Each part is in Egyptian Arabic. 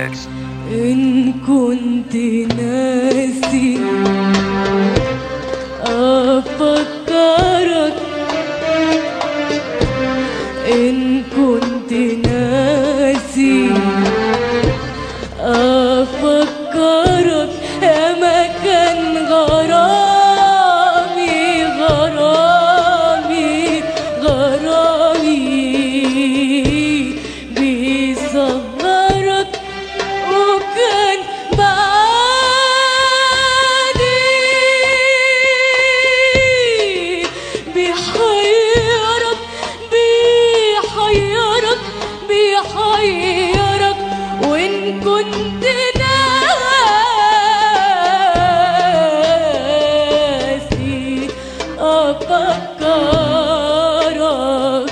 mix. إن كنت ناسي أفكرك إن كنت ناسي أفكرك يا مكان غرامي غرامي غرامي بيصغرك وكان بعدي بيحيرك بيحيرك بيحيرك وإن كنت ناسي أفكرك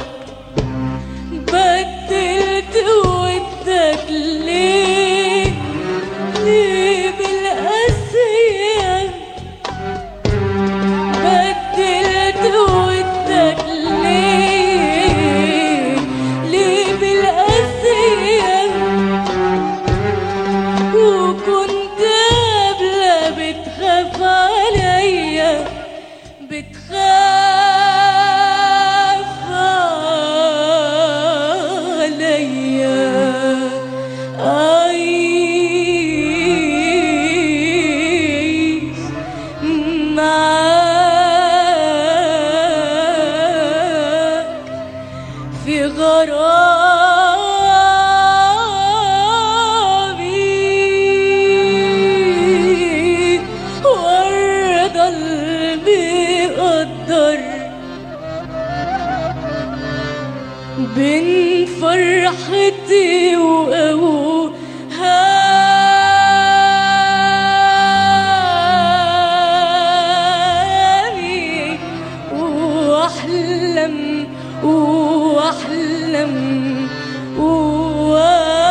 بدلت ودك ليه ليه بالقاسية بدلت ودك ليه ليه بالقاسية وكنت قبلة بتخاف عليا بتخاف عليا عايش معاك في غرامي وارضى اللي بيقدر بين فرحتي وأوهامي وأحلم وأحلم وأحلم